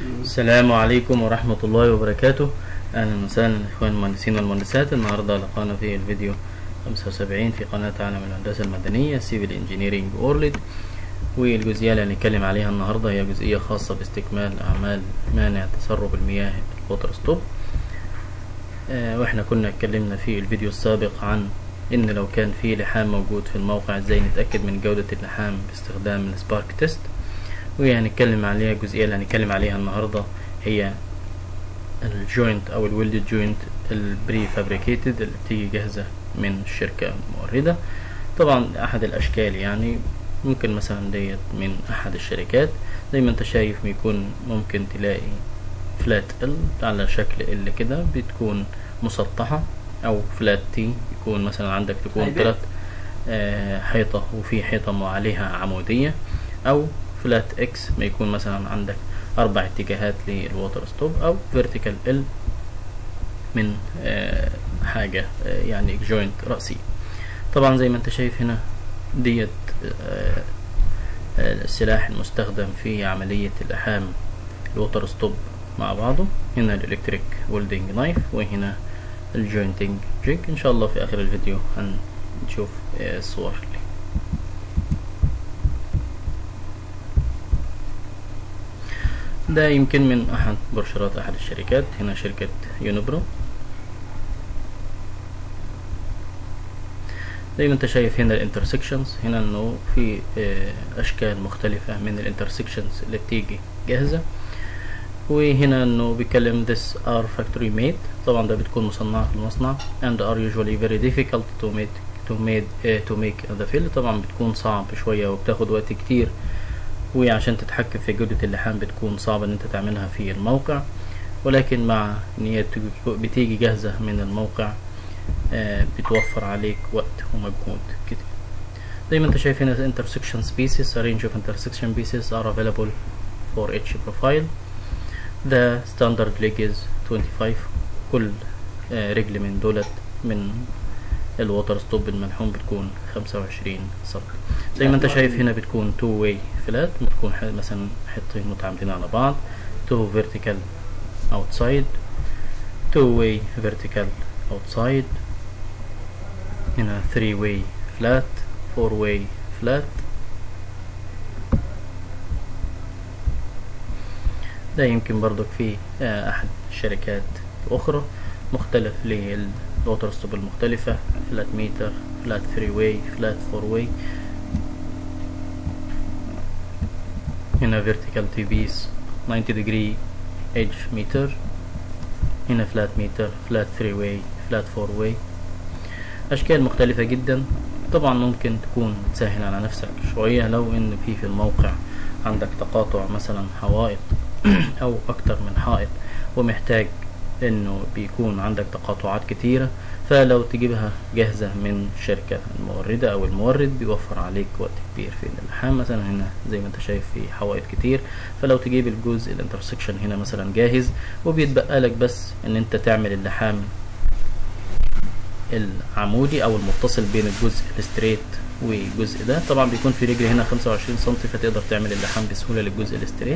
السلام عليكم ورحمة الله وبركاته أهلا وسهلا إخوان المهندسين والمهندسات النهاردة لقانا في الفيديو 75 في قناة عالم الهندسة المدنية Civil Engineering World والجزئية اللي هنتكلم عليها النهاردة هي جزئية خاصة باستكمال أعمال مانع تسرب المياه الووتر ستوب آه واحنا كنا اتكلمنا في الفيديو السابق عن ان لو كان في لحام موجود في الموقع ازاي نتأكد من جودة اللحام باستخدام السبارك تيست وهنتكلم عليها الجزئية اللي هنتكلم عليها النهاردة هي الجوينت او الويلد جوينت البري فابريكيتد اللي بتيجي جاهزة من الشركة الموردة طبعا احد الاشكال يعني ممكن مثلا ديت من احد الشركات زي ما انت شايف بيكون ممكن تلاقي فلات ال على شكل ال كده بتكون مسطحة او فلات تي يكون مثلا عندك تكون هيبقى. ثلاث آه، حيطة وفي حيطة عليها عمودية او فلات اكس ما يكون مثلا عندك اربع اتجاهات للووتر ستوب او فيرتيكال ال من آه، حاجة آه، يعني جوينت رأسي طبعا زي ما انت شايف هنا ديت آه، آه، السلاح المستخدم في عملية اللحام الووتر ستوب مع بعضه هنا الالكتريك ويلدنج نايف وهنا الجوينتنج جيك ان شاء الله في اخر الفيديو هنشوف آه، الصور اللي. ده يمكن من احد برشرات احد الشركات هنا شركة يونبرو زي ما انت شايف هنا الانترسكشنز هنا انه في آه، اشكال مختلفة من الانترسكشنز اللي بتيجي جاهزة وهنا انه بيتكلم this are factory made طبعا ده بتكون مصنعة في المصنع and are usually very difficult to make to made uh, to make the fill طبعا بتكون صعب شوية وبتاخد وقت كتير وعشان تتحكم في جودة اللحام بتكون صعبة ان انت تعملها في الموقع ولكن مع ان هي تج- بتيجي جاهزة من الموقع آه، بتوفر عليك وقت ومجهود كتير زي ما انت شايف هنا intersection species a range of intersection pieces are available for each profile the standard leg is 25 كل آه، رجل من دولت من الووتر ستوب الملحوم بتكون 25 سم زي ما انت شايف هنا بتكون تو واي فلات بتكون ح- مثلا حطين متعامدين على بعض تو فيرتيكال outside two way vertical outside هنا three way flat four way flat ده يمكن برضك في آه، احد الشركات الاخرى مختلف للوتر ستوب المختلفة فلات ميتر فلات ثري واي فلات فور واي هنا vertical تي بيس 90 degree edge meter هنا فلات ميتر فلات ثري واي فلات فور واي اشكال مختلفة جدا طبعا ممكن تكون تسهل على نفسك شوية لو ان في في الموقع عندك تقاطع مثلا حوائط او اكتر من حائط ومحتاج انه بيكون عندك تقاطعات كتيرة فلو تجيبها جاهزة من الشركة الموردة او المورد بيوفر عليك وقت كبير في اللحام مثلا هنا زي ما انت شايف في حوائط كتير فلو تجيب الجزء الانترسكشن هنا مثلا جاهز وبيتبقى لك بس ان انت تعمل اللحام العمودي او المتصل بين الجزء الستريت والجزء ده طبعا بيكون في رجل هنا 25 سم فتقدر تعمل اللحام بسهولة للجزء الستريت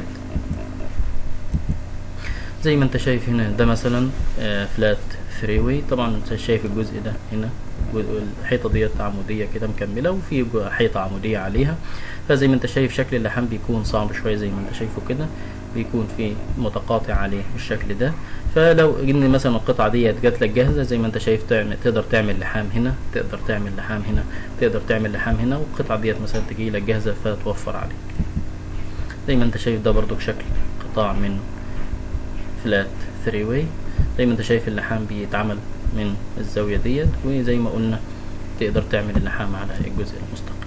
زي ما انت شايف هنا ده مثلا فلات ثري واي طبعا انت شايف الجزء ده هنا الجزء- الحيطه ديت عموديه كده مكمله وفي جو- حيطه عموديه عليها فزي ما انت شايف شكل اللحام بيكون صعب شويه زي ما انت شايفه كده بيكون في متقاطع عليه بالشكل ده فلو ان مثلا القطعه ديت جات لك جاهزه زي ما انت شايف تعمل تقدر تعمل لحام هنا تقدر تعمل لحام هنا تقدر تعمل لحام هنا والقطعه ديت مثلا تجي لك جاهزه فتوفر عليك زي ما انت شايف ده برضو شكل قطاع من فلات ثري واي زي ما انت شايف اللحام بيتعمل من الزاوية ديت وزي ما قلنا تقدر تعمل اللحام على الجزء المستقيم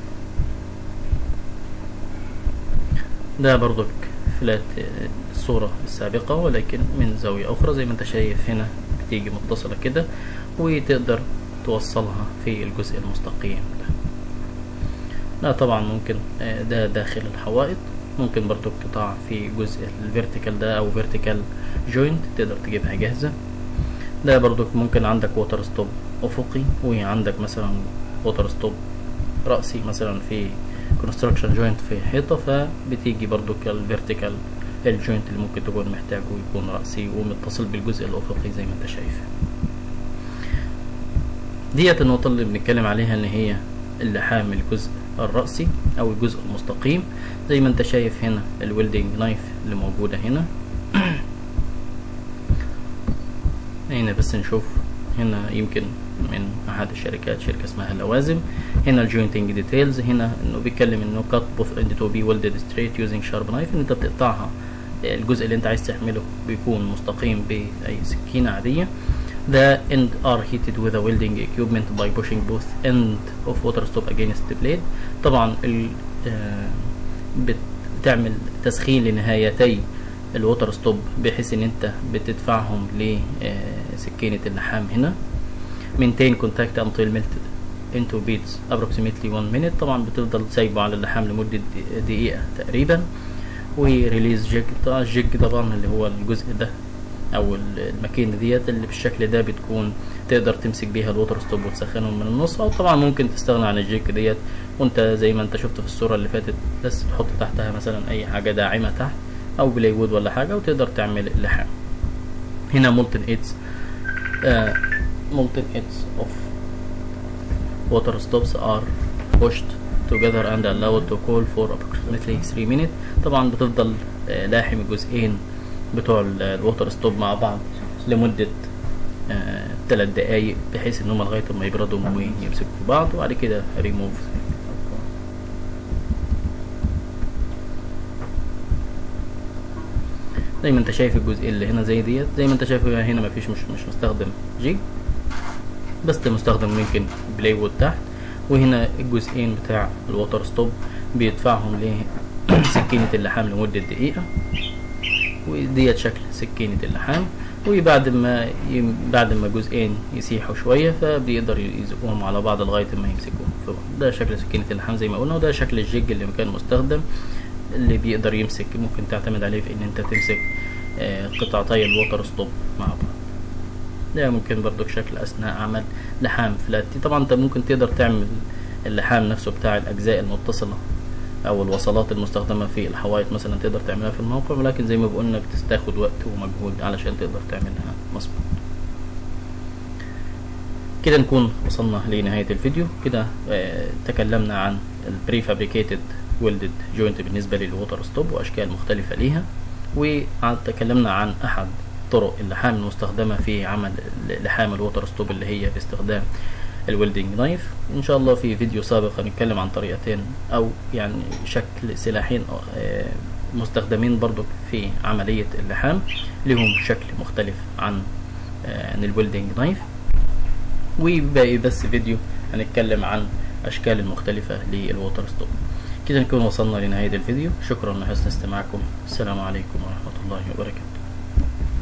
ده برضك فلات آه، الصورة السابقة ولكن من زاوية أخرى زي ما انت شايف هنا بتيجي متصلة كده وتقدر توصلها في الجزء المستقيم ده لا طبعا ممكن آه، ده داخل الحوائط ممكن برضو قطاع في جزء الفيرتيكال ده او فيرتيكال جوينت تقدر تجيبها جاهزة ده برضو ممكن عندك ووتر ستوب افقي وعندك مثلا ووتر ستوب رأسي مثلا في كونستراكشن جوينت في حيطة فبتيجي برضو الفيرتيكال الجوينت اللي ممكن تكون محتاجه يكون رأسي ومتصل بالجزء الأفقي زي ما انت شايف ديت النقطة اللي بنتكلم عليها ان هي اللحام الجزء الرأسي او الجزء المستقيم زي ما انت شايف هنا الويلدنج نايف اللي موجودة هنا هنا بس نشوف هنا يمكن من احد الشركات شركة اسمها لوازم هنا الجوينتنج ديتيلز هنا انه بيتكلم انه cut both end to be welded straight using sharp knife ان انت بتقطعها الجزء اللي انت عايز تعمله بيكون مستقيم باي سكينة عادية The end are heated with a welding equipment by pushing both end of water stop against the blade طبعا ال آه بتعمل تسخين لنهايتي الووتر ستوب بحيث ان انت بتدفعهم لسكينة اللحام هنا maintain contact until melted into beads approximately 1 minute طبعا بتفضل سايبه على اللحام لمدة دقيقة تقريبا وريليز جيج طبعا الجيج طبعا اللي هو الجزء ده او الماكينة ديت اللي بالشكل ده بتكون تقدر تمسك بيها الووتر ستوب وتسخنهم من النص او طبعا ممكن تستغنى عن الجيك ديت وانت زي ما انت شفت في الصورة اللي فاتت بس تحط تحتها مثلا اي حاجة داعمة تحت او بلاي وود ولا حاجة وتقدر تعمل اللحام هنا مولتن ايدز مولتن ايدز اوف water stops are pushed together and allowed to cool for approximately 3 minutes طبعا بتفضل لاحم الجزئين بتوع الووتر ستوب مع بعض لمدة ثلاث دقايق بحيث ان هم لغاية ما يبردوا ويمسكوا في بعض وبعد كده ريموف زي ما انت شايف الجزء اللي هنا زي ديت زي ما انت شايف هنا مفيش مش مش مستخدم جيج بس مستخدم ممكن بلاي وود تحت وهنا الجزئين بتاع الووتر ستوب بيدفعهم لسكينة اللحام لمدة دقيقة وديت شكل سكينة اللحام وبعد ما بعد ما جزئين يسيحوا شوية فبيقدر يزقوهم على بعض لغاية ما يمسكوهم في بعض ده شكل سكينة اللحام زي ما قلنا وده شكل الجيج اللي كان مستخدم اللي بيقدر يمسك ممكن تعتمد عليه في ان انت تمسك قطعتي الووتر ستوب مع بعض ده ممكن برضك شكل اثناء عمل لحام فلات طبعا انت ممكن تقدر تعمل اللحام نفسه بتاع الاجزاء المتصلة او الوصلات المستخدمة في الحوايط مثلا تقدر تعملها في الموقع ولكن زي ما قلنا بتستاخد وقت ومجهود علشان تقدر تعملها مظبوط كده نكون وصلنا لنهاية الفيديو كده آه تكلمنا عن البري فابريكيتد ويلدد جوينت بالنسبة للووتر ستوب واشكال مختلفة ليها وتكلمنا عن احد طرق اللحام المستخدمة في عمل لحام الووتر ستوب اللي هي باستخدام الويلدنج نايف ان شاء الله في فيديو سابق هنتكلم عن طريقتين او يعني شكل سلاحين مستخدمين برضو في عملية اللحام لهم شكل مختلف عن عن الويلدنج نايف وباقي بس فيديو هنتكلم عن اشكال المختلفة للووتر ستوب كده نكون وصلنا لنهاية الفيديو شكرا لحسن استماعكم السلام عليكم ورحمة الله وبركاته